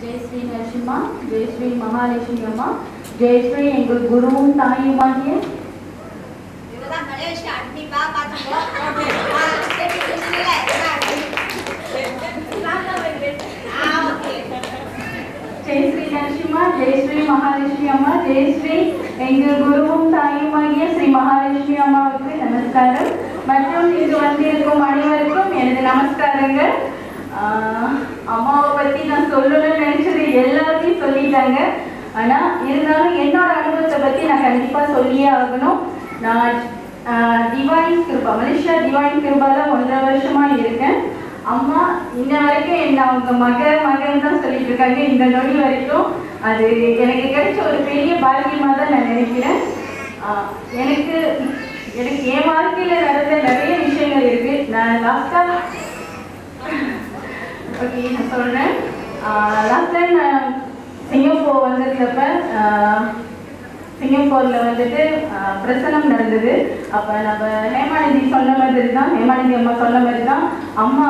ஜெய் ஸ்ரீ நரசிம்மா ஜெய் ஸ்ரீ மகாலட்சுமி அம்மா ஜெய் ஸ்ரீ எங்கள் குருவும் தாயுமாகிய இவதான் மலேசியா அட்மி பா பாத்துக்கோ ஆ, சரி, இல்ல, ஆ, ஓகே ஜெய் ஸ்ரீ நரசிம்மா ஜெய் ஸ்ரீ மகாலட்சுமி அம்மா ஜெய் ஸ்ரீ எங்கள் குருவும் தாயுமாகிய ஸ்ரீ மகாலட்சுமி அம்மாவுக்கு நமஸ்காரம் மற்றும் இங்கு வந்திருக்கும் அனைவருக்கும் எனது நமஸ்காரங்கள் ஆஹ் அம்மாவை பற்றி நான் சொல்லணும்னு நினைச்சது எல்லாத்தையும் சொல்லிட்டாங்க ஆனால் இருந்தாலும் என்னோட அனுபவத்தை பற்றி நான் கண்டிப்பாக சொல்லியே ஆகணும் நான் டிவைன் கிருபா மலேசியா டிவைன் கிருபால ஒன்றரை வருஷமா இருக்கேன் அம்மா இன்ன வரைக்கும் என்ன அவங்க மக மகன் தான் சொல்லிட்டு இருக்காங்க இந்த நொடி வரைக்கும் அது எனக்கு கிடைச்ச ஒரு பெரிய பாக்கியமா தான் நான் நினைக்கிறேன் ஆஹ் எனக்கு எனக்கு என் வாழ்க்கையில நடந்த நிறைய விஷயங்கள் இருக்கு நான் லாஸ்டா ஓகே நான் சொல்றேன் லாஸ்ட் டைம் நான் சிங்கப்பூர் வந்திருந்தப்ப ஆஹ் சிங்கப்பூர்ல வந்துட்டு ஆஹ், பிரசனம் நடந்தது அப்ப நம்ம ஹேமாநிதி சொன்ன மாதிரி தான் ஹேமாநிதி அம்மா சொன்ன மாதிரி தான் அம்மா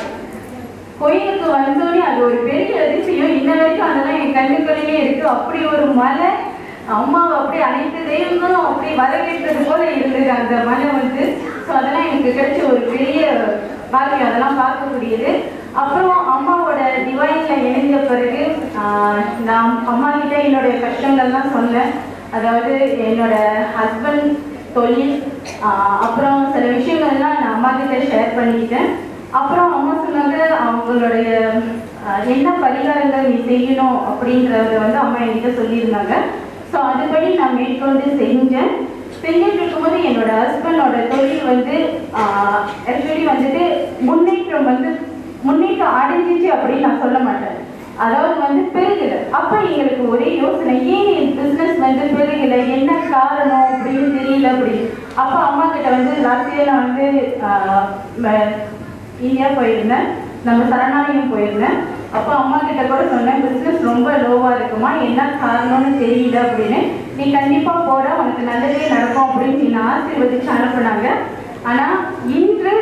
கோயிலுக்கு வந்தோடனே அது ஒரு பெரிய அதிசயம் இன்ன வரைக்கும் அதெல்லாம் என் கண்ணுக்குள்ளேயே இருக்கு அப்படி ஒரு மலை அம்மாவை அப்படியே அனைத்து தெய்வங்களும் அப்படியே வரவேற்றது போல இருந்தது அந்த மலை வந்து ஸோ அதெல்லாம் எனக்கு கிடைச்ச ஒரு பெரிய பாக்கியம் அதெல்லாம் பார்க்கக்கூடியது அப்புறம் அம்மாவோட டிவைன்ல இணைந்த பிறகு ஆஹ், நான் அம்மா கிட்ட என்னுடைய கஷ்டங்கள்லாம் சொன்னேன் அதாவது என்னோட ஹஸ்பண்ட் தொழில் ஆஹ், அப்புறம் சில விஷயங்கள்லாம் நான் அம்மா கிட்ட ஷேர் பண்ணிக்கிட்டேன் அப்புறம் அம்மா சொன்னாங்க அவங்களுடைய ஆஹ், என்ன பரிகாரங்கள் நீ செய்யணும் அப்படின்றத வந்து அம்மா என்கிட்ட சொல்லியிருந்தாங்க ஸோ அதுபடி நான் மேற்கொண்டு செஞ்சேன் செஞ்சுட்டு இருக்கும்போது என்னோட ஹஸ்பண்டோட தொழில் வந்து ஆக்சுவலி வந்துட்டு முன்னேற்றம் வந்து முன்னேற்றம் அடைஞ்சிச்சு அப்படின்னு நான் சொல்ல மாட்டேன் அதாவது வந்து பெருகல அப்ப எங்களுக்கு ஒரே யோசனை ஏன் என் பிசினஸ் வந்து பெருகல என்ன காரணம் அப்படின்னு தெரியல அப்படின்னு அப்ப அம்மா கிட்ட வந்து லாஸ்ட் இயர் நான் வந்து ஆஹ், ம- இந்தியா போயிருந்தேன் நம்ம சரணாலயம் போயிருந்தேன் அப்போ அம்மா கிட்ட கூட சொன்னேன் பிஸ்னஸ் ரொம்ப லோவா இருக்குமா என்ன காரணம்னு தெரியல அப்படின்னு நீ கண்டிப்பா போற உனக்கு நல்லதே நடக்கும் அப்படின்னு நீ ஆசீர்வதிச்சு அனுப்புனாங்க ஆனா இன்று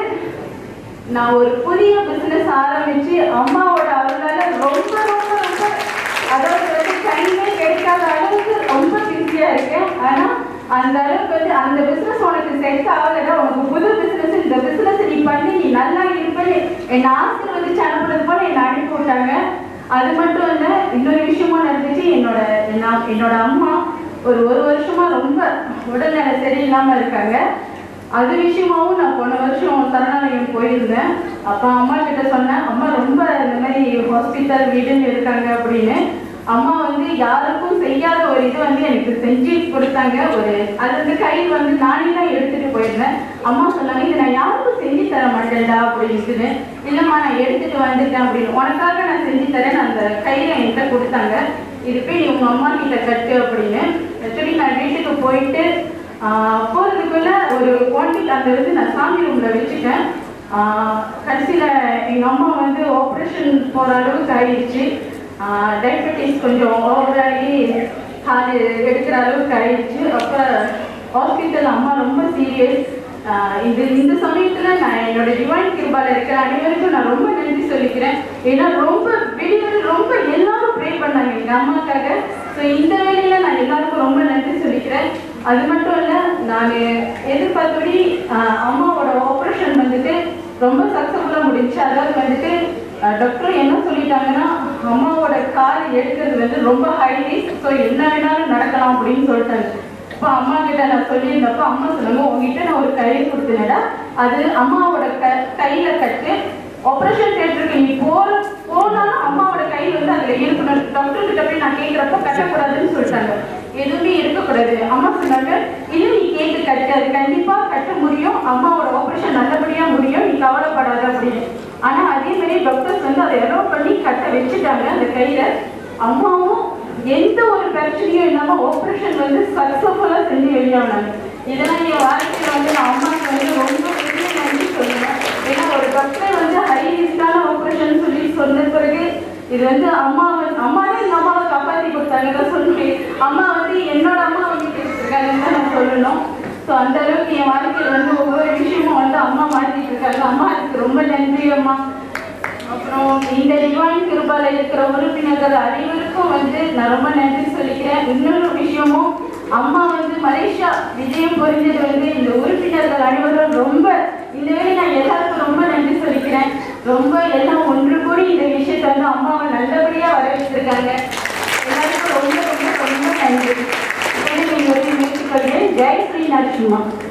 நான் ஒரு புதிய பிசினஸ் ஆரம்பிச்சு அம்மாவோட அருளால ரொம்ப ரொம்ப ரொம்ப அதாவது வந்து டைமே கிடைக்காத அளவுக்கு ரொம்ப பிஸியா இருக்கேன் ஆனா அந்த அளவுக்கு வந்து அந்த பிசினஸ் உனக்கு செட் ஆகலைன்னா உனக்கு புது பிசினஸ் இந்த பிசினஸ் நீ பண்ணி நீ நல்லா இருப்பேன்னு என்னை ஆசீர்வதிச்சு அனுப்புறது போல என்னை அனுப்பி விட்டாங்க அது மட்டும் இல்ல இன்னொரு விஷயமும் நடந்துச்சு என்னோட நான் என்னோட அம்மா ஒரு ஒரு வருஷமா ரொம்ப உடல்நல சரியில்லாம இருக்காங்க அது விஷயமாவும் நான் போன வருஷம் சரணாலயம் போயிருந்தேன் அப்போ அம்மா கிட்ட சொன்னேன் அம்மா ரொம்ப இந்த மாதிரி ஹாஸ்பிட்டல் வீடுன்னு இருக்காங்க அப்படின்னு அம்மா வந்து யாருக்கும் செய்யாத ஒரு இது வந்து எனக்கு செஞ்சு கொடுத்தாங்க ஒரு அது வந்து கையில் வந்து நானே தான் எடுத்துட்டு போயிருந்தேன் அம்மா சொன்னாங்க இதை நான் யாருக்கும் செஞ்சு தர மாட்டேன்டா அப்படின்னு இல்லைம்மா நான் எடுத்துட்டு வந்துட்டேன் அப்படின்னு உனக்காக நான் செஞ்சு தரேன் அந்த கையில என்கிட்ட கொடுத்தாங்க இது போய் நீ உங்க அம்மா கிட்ட கட்டு அப்படின்னு ஆக்சுவலி நான் வீட்டுக்கு போயிட்டு ஆஹ் போறதுக்குள்ள ஒரு ஒன் வீக் அந்த வந்து நான் சாமி ரூம்ல வச்சுட்டேன் ஆஹ் கடைசியில எங்க அம்மா வந்து ஆப்ரேஷன் போற அளவுக்கு ஆயிடுச்சு டயபெட்டிஸ் கொஞ்சம் ஓவராகி அது எடுக்கிற அளவுக்கு ஆயிடுச்சு அப்ப ஹாஸ்பிட்டல் அம்மா ரொம்ப சீரியஸ் இது இந்த சமயத்துல நான் என்னோட டிவைன் கிருபால இருக்கிற அனைவருக்கும் நான் ரொம்ப நன்றி சொல்லிக்கிறேன் ஏன்னா ரொம்ப வெளியில் ரொம்ப எல்லாரும் ப்ரே பண்ணாங்க எங்க அம்மாக்காக ஸோ இந்த வேலையில நான் எல்லாருக்கும் ரொம்ப நன்றி சொல்லிக்கிறேன் அது மட்டும் இல்ல நான் எதிர்பார்த்தபடி ஆஹ், அம்மாவோட ஆப்ரேஷன் வந்துட்டு ரொம்ப சக்ஸஸ்ஃபுல்லாக முடிஞ்சு அதாவது வந்துட்டு டாக்டர் என்ன சொல்லிட்டாங்கன்னா அம்மாவோட கால் எடுக்கிறது வந்து ரொம்ப ஹை ரிஸ்க் ஸோ என்ன வேணாலும் நடக்கலாம் அப்படின்னு சொல்லிட்டாங்க இப்போ அம்மா கிட்ட நான் சொல்லியிருந்தப்போ அம்மா சொன்னாங்க உங்ககிட்ட நான் ஒரு கயிறு கொடுத்தேனடா அது அம்மாவோட க கையில கட்டு ஆப்ரேஷன் தேட்டருக்கு நீ போற போனாலும் அம்மாவோட கை வந்து அதுல இருக்கணும் டாக்டர் கிட்ட போய் நான் கேட்குறப்போ கட்டக்கூடாதுன்னு சொல்லிட்டாங்க எதுவுமே இருக்கக்கூடாது அம்மா சொன்னாங்க இல்லை நீ கேட்டு கட்டு அது கண்டிப்பா கட்ட முடியும் அம்மாவோட ஆப்ரேஷன் நல்லபடியா முடியும் நீ கவலைப்படாத அப்படின்னு ஆனா அதே மாதிரி டாக்டர்ஸ் வந்து அதை எலோ பண்ணி கட்ட வச்சுட்டாங்க அந்த கையில அம்மாவும் எந்த ஒரு பிரச்சனையும் இல்லாம ஆப்ரேஷன் வந்து சக்சஸ்ஃபுல்லா செஞ்சு வெளியானாங்க இதெல்லாம் என் வாழ்க்கையில வந்து நான் அம்மாவுக்கு வந்து ரொம்ப பெரிய நன்றி சொல்லுவேன் ஏன்னா ஒரு டாக்டர் வந்து ஹை ரிஸ்கான ஆப்ரேஷன் சொல்லி சொன்ன பிறகு இது வந்து அம்மா வந்து அம்மா தான் எங்க அம்மாவை காப்பாத்தி கொடுத்தாங்க தான் சொல்லுவேன் அம்மா வந்து என்னோட அம்மா வந்து கொடுத்துருக்காங்கன்னு தான் நான் சொல்லணும் ஸோ அந்த அளவுக்கு என் வாழ்க்கையில வந்து ஒவ்வொரு விஷயமும் வந்து அம்மா மாத்திட்டு இருக்காங்க அம்மா அதுக்கு ரொம்ப நன்றி அம்மா அப்புறம் அப்புறம் இந்த டிவைன் கிருபால இருக்கிற உறுப்பினர்கள் அனைவருக்கும் வந்து நான் ரொம்ப நன்றி சொல்லிக்கிறேன் இன்னொரு விஷயமும் அம்மா வந்து மலேசியா விஜயம் புரிஞ்சது வந்து இந்த உறுப்பினர்கள் அனைவரும் ரொம்ப இந்த வேலை நான் எல்லாருக்கும் ரொம்ப நன்றி சொல்லிக்கிறேன் ரொம்ப எல்லாம் ஒன்று கூடி இந்த விஷயத்தை வந்து அம்மாவை நல்லபடியா வரவேற்றிருக்காங்க எல்லாருக்கும் ரொம்ப ரொம்ப ரொம்ப நன்றி இப்ப நீங்க ஒரு முயற்சி கொள்கிறேன் ஜெய் ஸ்ரீ நரசிம்மா